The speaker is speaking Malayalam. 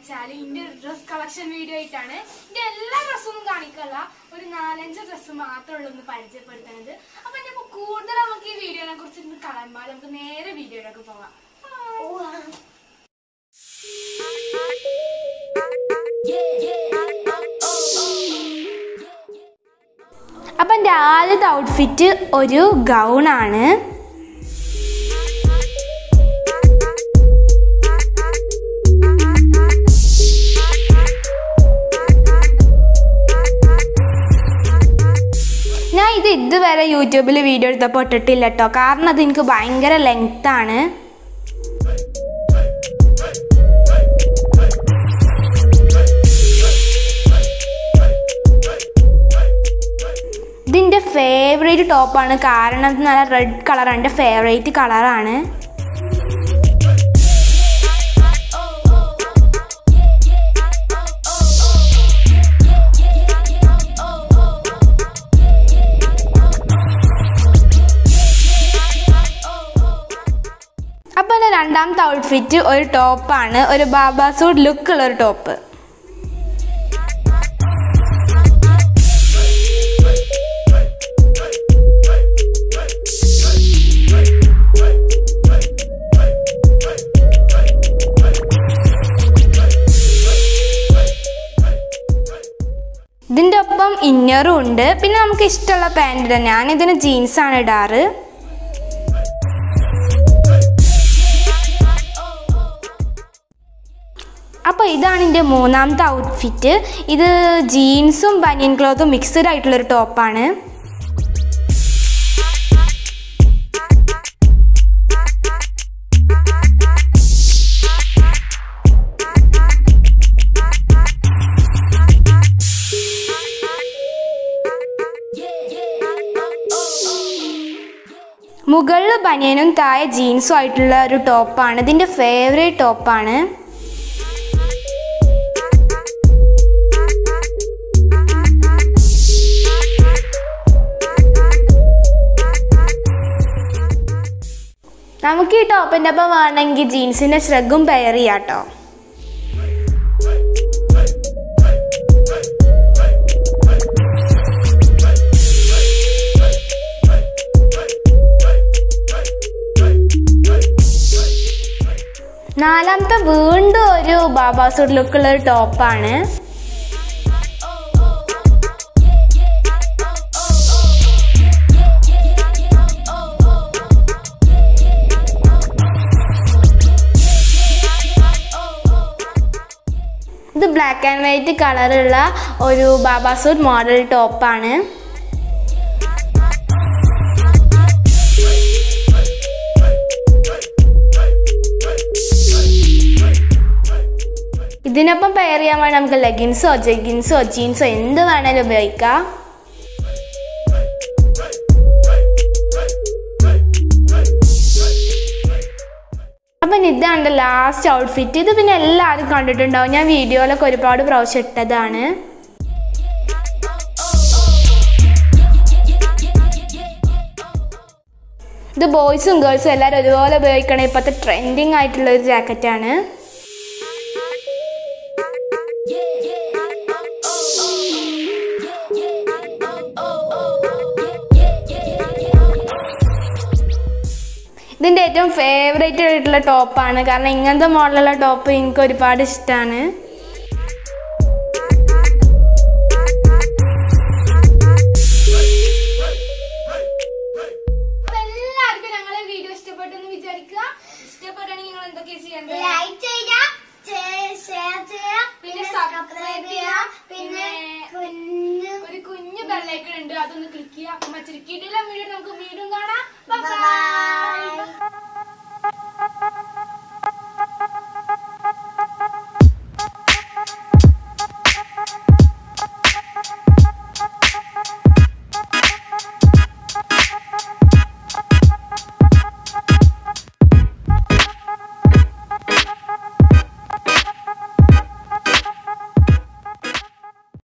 വെച്ചാൽ ഇന്റെ ഡ്രസ് കളക്ഷൻ വീഡിയോ ആയിട്ടാണ് ഇന്റെ എല്ലാ ഡ്രസ്സൊന്നും കാണിക്കല്ല ഒരു നാലഞ്ച് ഡ്രസ്സ് മാത്രമേ ഉള്ളൂ ഒന്ന് പരിചയപ്പെടുത്തുന്നത് അപ്പൊ ഇനിയിപ്പോ കൂടുതൽ നമുക്ക് ഈ വീഡിയോനെ കുറിച്ച് ഇന്ന് കളയുമ്പോൾ നമുക്ക് നേരെ വീഡിയോയിലേക്ക് പോവാം അപ്പം എൻ്റെ ആദ്യത്തെ ഔട്ട്ഫിറ്റ് ഒരു ഗൗണാണ് ഞാൻ ഇത് ഇതുവരെ യൂട്യൂബിൽ വീഡിയോ എടുത്തപ്പോൾ ഇട്ടിട്ടില്ല കേട്ടോ കാരണം അത് എനിക്ക് ഭയങ്കര ലെങ്ത് ആണ് ഇതിൻ്റെ ഫേവറേറ്റ് ടോപ്പാണ് കാരണം ഇത് നല്ല റെഡ് കളറാണ് എൻ്റെ ഫേവറേറ്റ് കളറാണ് അപ്പോൾ എൻ്റെ രണ്ടാമത്തെ ഔട്ട്ഫിറ്റ് ഒരു ടോപ്പാണ് ഒരു ബാബാ സൂട്ട് ലുക്കുള്ള ഒരു ടോപ്പ് ഇതിൻ്റെ ഒപ്പം ഇന്നറും ഉണ്ട് പിന്നെ നമുക്ക് ഇഷ്ടമുള്ള പാൻറ് ഇടാം ഞാനിതിന് ജീൻസാണ് ഇടാറ് അപ്പോൾ ഇതാണ് എൻ്റെ മൂന്നാമത്തെ ഔട്ട്ഫിറ്റ് ഇത് ജീൻസും ബനിയൻ ക്ലോത്തും മിക്സഡ് ആയിട്ടുള്ളൊരു ടോപ്പാണ് മുകളിൽ ബനിയനും താഴെ ജീൻസും ആയിട്ടുള്ള ഒരു ടോപ്പാണ് ഇതിൻ്റെ ഫേവറേറ്റ് ടോപ്പാണ് നമുക്ക് ഈ ടോപ്പിൻ്റെ ഒപ്പം വേണമെങ്കിൽ ജീൻസിൻ്റെ ശ്രഗും പെയർ ചെയ്യാം കേട്ടോ നാലാമത്തെ വീണ്ടും ഒരു ബാബാ സൂട്ട് ലുക്കുള്ള ഒരു ടോപ്പാണ് ഇത് ബ്ലാക്ക് ആൻഡ് വൈറ്റ് കളറുള്ള ഒരു ബാബാ സൂട്ട് മോഡൽ ടോപ്പാണ് ഇതിനൊപ്പം പെയർ ചെയ്യാൻ വേണ്ടി നമുക്ക് ലെഗിൻസോ ജെഗിൻസോ ജീൻസോ എന്ത് വേണേലും ഉപയോഗിക്കാം അപ്പം ഇതാണ് ലാസ്റ്റ് ഔട്ട്ഫിറ്റ് ഇത് പിന്നെ എല്ലാവരും കണ്ടിട്ടുണ്ടാവും ഞാൻ വീഡിയോയിലൊക്കെ ഒരുപാട് പ്രാവശ്യം ഇട്ടതാണ് ഇത് ബോയ്സും ഗേൾസും എല്ലാവരും ഒരുപോലെ ഉപയോഗിക്കണ ഇപ്പോഴത്തെ ട്രെൻഡിങ് ആയിട്ടുള്ള ഒരു ജാക്കറ്റാണ് ഇതിൻ്റെ ഏറ്റവും ഫേവറേറ്റ് ആയിട്ടുള്ള ടോപ്പാണ് കാരണം ഇങ്ങനത്തെ മോഡലുള്ള ടോപ്പ് എനിക്ക് ഒരുപാട് ഇഷ്ടമാണ് അപ്പൊ എല്ലാവർക്കും ഞങ്ങളെ വീഡിയോ ഇഷ്ടപ്പെട്ടെന്ന് വിചാരിക്കുക ഇഷ്ടപ്പെട്ടാണെങ്കിൽ നിങ്ങൾ എന്തൊക്കെയാ ചെയ്യേണ്ടത് ലൈക്ക് ചെയ്യുക ഷെയർ ചെയ്യുക പിന്നെ സബ്സ്ക്രൈബ് ചെയ്യുക പിന്നെ പിന്നെ കുഞ്ഞു ഒരു കുഞ്ഞു ബെല്ലൈക്കൺ ഉണ്ട് അതൊന്ന് ക്ലിക്ക് ചെയ്യുക അപ്പൊ മറ്റൊരു കിടിലം വീഡിയോ നമുക്ക് വീണ്ടും കാണാം Bye. ബൈ